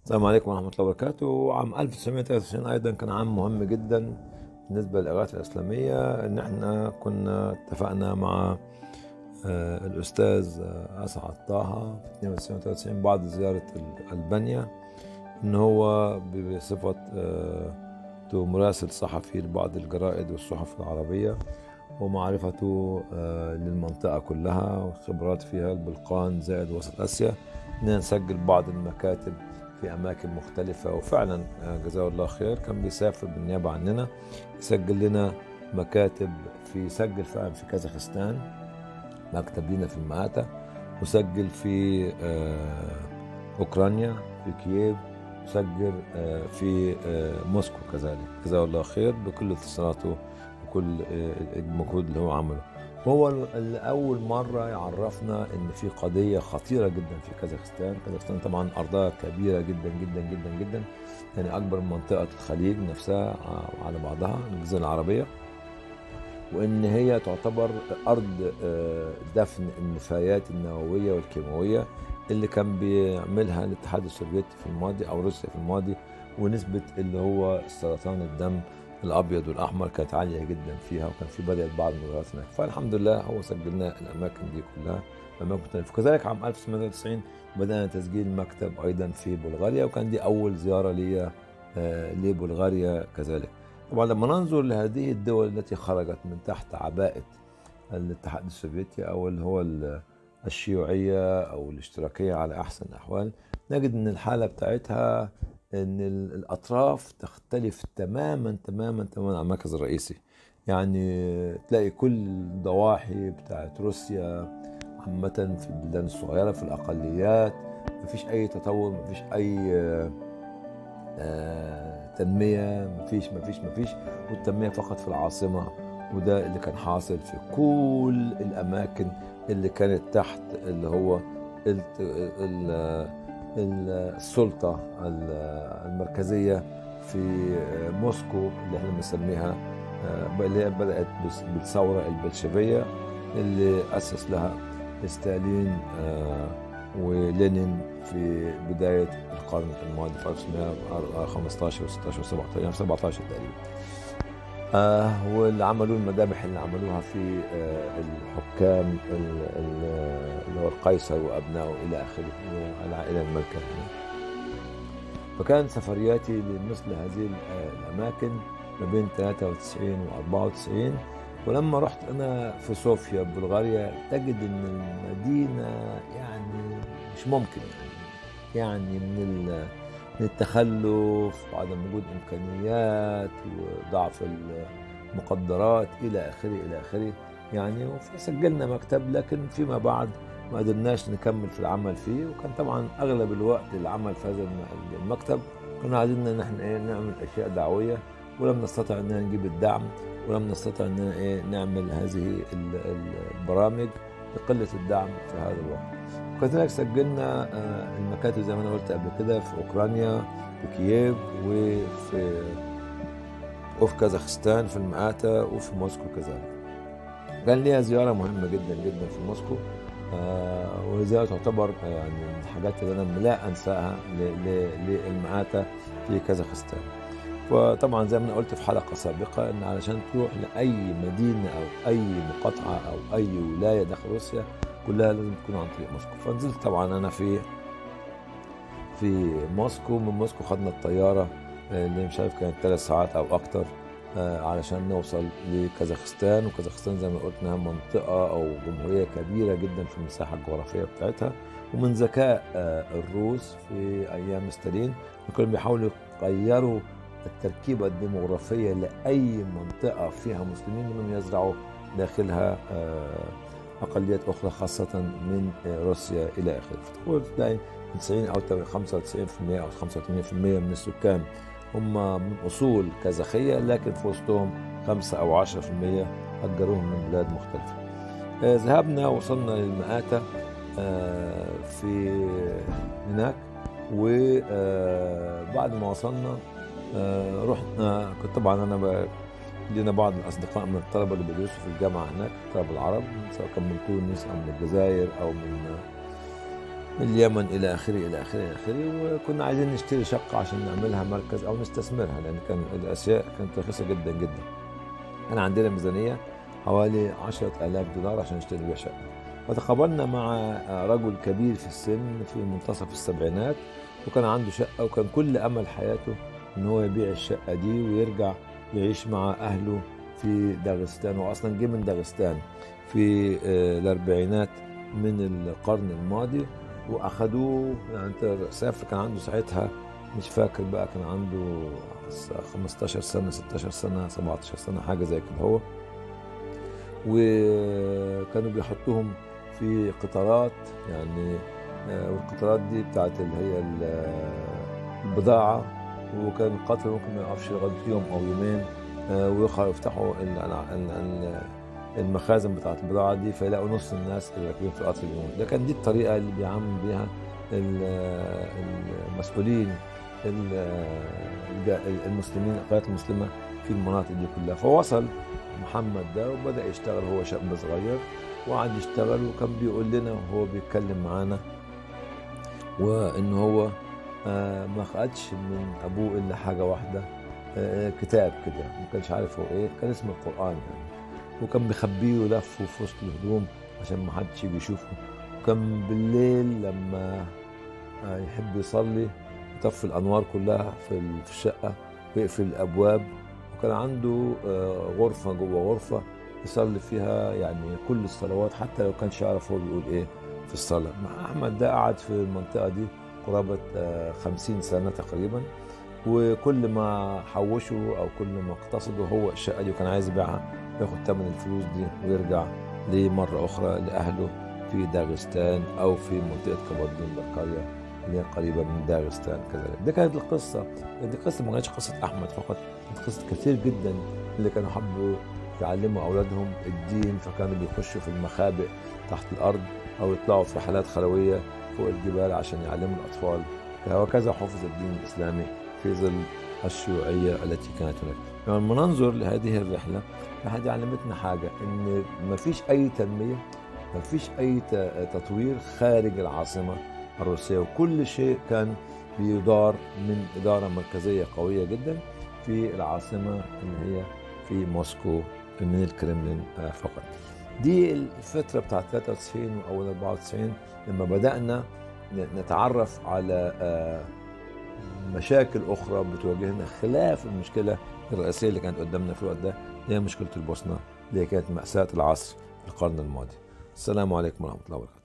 السلام عليكم ورحمة الله وبركاته عام 1993 أيضا كان عام مهم جدا بالنسبة للإغاثة الإسلامية إن إحنا كنا اتفقنا مع آه، الأستاذ آه، أسعد طه في 1993 بعد زيارة ال- ألبانيا إن هو بصفة آه، مراسل صحفي لبعض الجرائد والصحف العربية ومعرفته آه، للمنطقة كلها وخبرات فيها البلقان زائد وسط آسيا إننا نسجل بعض المكاتب في أماكن مختلفة وفعلا آه، جزاه الله خير كان بيسافر بالنيابة عننا يسجل لنا مكاتب في سجل فعلا في كازاخستان مكتب لينا في المآتة وسجل في آه، أوكرانيا في كييف وسجل آه، في آه، موسكو كذلك جزاه الله خير بكل اتصالاته وكل آه، المجهود اللي هو عمله هو اللي أول مرة يعرفنا إن في قضية خطيرة جدا في كازاخستان كازاخستان طبعا أرضها كبيرة جدا جدا جدا جدا يعني أكبر من منطقة الخليج نفسها على بعضها الجزيرة العربية وان هي تعتبر ارض آه، دفن النفايات النوويه والكيماويه اللي كان بيعملها الاتحاد السوفيتي في الماضي او روسيا في الماضي ونسبه اللي هو سرطان الدم الابيض والاحمر كانت عاليه جدا فيها وكان في بدات بعض المجريات هناك فالحمد لله هو سجلنا الاماكن دي كلها اماكن مختلفه كذلك عام 1990 بدانا تسجيل مكتب ايضا في بلغاريا وكان دي اول زياره ليا آه، لبلغاريا كذلك طبعا لما ننظر لهذه الدول التي خرجت من تحت عباءة الاتحاد السوفيتي أو اللي هو ال- الشيوعية أو الاشتراكية على أحسن الأحوال نجد أن الحالة بتاعتها أن ال- الأطراف تختلف تماما تماما تماما عن المركز الرئيسي يعني تلاقي كل الضواحي بتاعت روسيا عامة في البلدان الصغيرة في الأقليات مفيش أي تطور مفيش أي آه، آه، تنمية مفيش مفيش مفيش والتنمية فقط في العاصمة وده اللي كان حاصل في كل الأماكن اللي كانت تحت اللي هو الت- ال- ال- السلطة ال- المركزية في موسكو اللي احنا بنسميها آه، اللي هي بدأت بس- بالثورة البلشفية اللي أسس لها ستالين آه، ولينين في بداية القرن الماضي في 1915 و 16 و 17 يعني 17 تقريبا آه واللي عملوه المذابح اللي عملوها في آه الحكام ال- ال- اللي هو القيصر وابنائه الى اخره والعائله المالكه هنا. فكان سفرياتي لمثل هذه ال- آه، الاماكن ما بين 93 و 94 ولما رحت انا في صوفيا بلغاريا تجد ان المدينه يعني مش ممكن يعني يعني من ال- من التخلف وعدم وجود امكانيات وضعف المقدرات الى اخره الى اخره يعني فسجلنا مكتب لكن فيما بعد ما قدرناش نكمل في العمل فيه وكان طبعا اغلب الوقت العمل في هذا الم- المكتب كنا عايزين ان احنا ايه نعمل اشياء دعويه ولم نستطع اننا نجيب الدعم ولم نستطع اننا ايه نعمل هذه ال- ال- البرامج لقله الدعم في هذا الوقت. وكذلك سجلنا آه، المكاتب زي ما انا قلت قبل كده في اوكرانيا في كييف وفي وفي كازاخستان في المآتة وفي موسكو كذلك. كان ليها زيارة مهمة جدا جدا في موسكو آه وزيارة تعتبر آه، يعني من الحاجات اللي أنا لا أنساها ل- ل- للمآتة في كازاخستان. وطبعا زي ما انا قلت في حلقة سابقة إن علشان تروح لأي مدينة أو أي مقاطعة أو أي ولاية داخل روسيا كلها لازم تكون عن طريق موسكو فنزلت طبعا أنا في في موسكو من موسكو خدنا الطيارة آه، اللي مش عارف كانت ثلاث ساعات أو أكتر آه، علشان نوصل لكازاخستان وكازاخستان زي ما قلت انها منطقه او جمهوريه كبيره جدا في المساحه الجغرافيه بتاعتها ومن ذكاء آه، الروس في ايام ستالين كانوا بيحاولوا يغيروا التركيبه الديموغرافيه لاي منطقه فيها مسلمين انهم يزرعوا داخلها آه، اقليات اخرى خاصه من آه، روسيا الى اخره فتقول تلاقي 90 او 95% او 85% من السكان هم من اصول كازاخيه لكن في وسطهم 5 او 10% هجروهم من بلاد مختلفه. آه، ذهبنا وصلنا للمآتة آه، في هناك وبعد ما وصلنا آه، رحنا كنت طبعا انا ب- لنا بعض الاصدقاء من الطلبه اللي بيدرسوا في الجامعه هناك الطلبه العرب سواء كان من تونس او من الجزائر او من من اليمن الى اخره الى اخره الى اخره وكنا عايزين نشتري شقه عشان نعملها مركز او نستثمرها لان كان الاشياء كانت رخيصه جدا جدا كان عندنا ميزانيه حوالي 10000 دولار عشان نشتري بيها شقه فتقابلنا مع رجل كبير في السن في منتصف السبعينات وكان عنده شقه وكان كل امل حياته ان هو يبيع الشقه دي ويرجع يعيش مع اهله في داغستان واصلا جه من داغستان في آه، الاربعينات من القرن الماضي واخدوه يعني انت سافر كان عنده ساعتها مش فاكر بقى كان عنده 15 سنه 16 سنه 17 سنه حاجه زي كده هو وكانوا بيحطوهم في قطارات يعني آه، والقطارات دي بتاعت اللي هي ال- البضاعه وكان القطر ممكن ما يقفش لغايه يوم او يومين آه، ويخ- ويفتحوا ال- ال- ال- المخازن بتاعت البضاعه دي فيلاقوا نص الناس اللي راكبين في القطر اليوم ده كان دي الطريقه اللي بيعامل بيها ال- المسؤولين ال- الج- المسلمين القيادات المسلمه في المناطق دي كلها فوصل محمد ده وبدا يشتغل هو شاب صغير وقعد يشتغل وكان بيقول لنا وهو بيتكلم معانا وان هو آه، ما خدش من ابوه الا حاجه واحده آه، كتاب كده ما كانش عارف هو ايه كان اسمه القران يعني وكان بيخبيه ولفه في وسط الهدوم عشان ما حدش يجي يشوفه وكان بالليل لما آه، يحب يصلي يطفي الانوار كلها في ال- في الشقه ويقفل الابواب وكان عنده آه، غرفه جوه غرفه يصلي فيها يعني كل الصلوات حتى لو كانش يعرف هو بيقول ايه في الصلاه مع احمد ده قعد في المنطقه دي قرابه آه، خمسين سنه تقريبا وكل ما حوشه او كل ما اقتصده هو الشقه دي وكان عايز يبيعها ياخد ثمن الفلوس دي ويرجع لمره اخرى لاهله في داغستان او في منطقه كبردين القريه اللي هي قريبه من داغستان كذلك دي كانت القصه دي قصه ما كانتش قصه احمد فقط كانت قصه كثير جدا اللي كانوا حبوا يعلموا اولادهم الدين فكانوا بيخشوا في المخابئ تحت الارض او يطلعوا في رحلات خلويه فوق الجبال عشان يعلموا الاطفال وهكذا حفظ الدين الاسلامي في ظل الشيوعيه التي كانت هناك. لما ننظر لهذه الرحله هذه علمتنا حاجه ان ما فيش اي تنميه ما فيش اي ت- تطوير خارج العاصمه الروسيه وكل شيء كان بيدار من اداره مركزيه قويه جدا في العاصمه اللي هي في موسكو من الكرملين آه، فقط. دي الفتره بتاعت 93 واول 94 لما بدانا ن- نتعرف على آه، مشاكل اخرى بتواجهنا خلاف المشكله الرئيسيه اللي كانت قدامنا في الوقت ده اللي هي مشكله البوسنه اللي هي كانت ماساه العصر في القرن الماضي. السلام عليكم ورحمه الله وبركاته.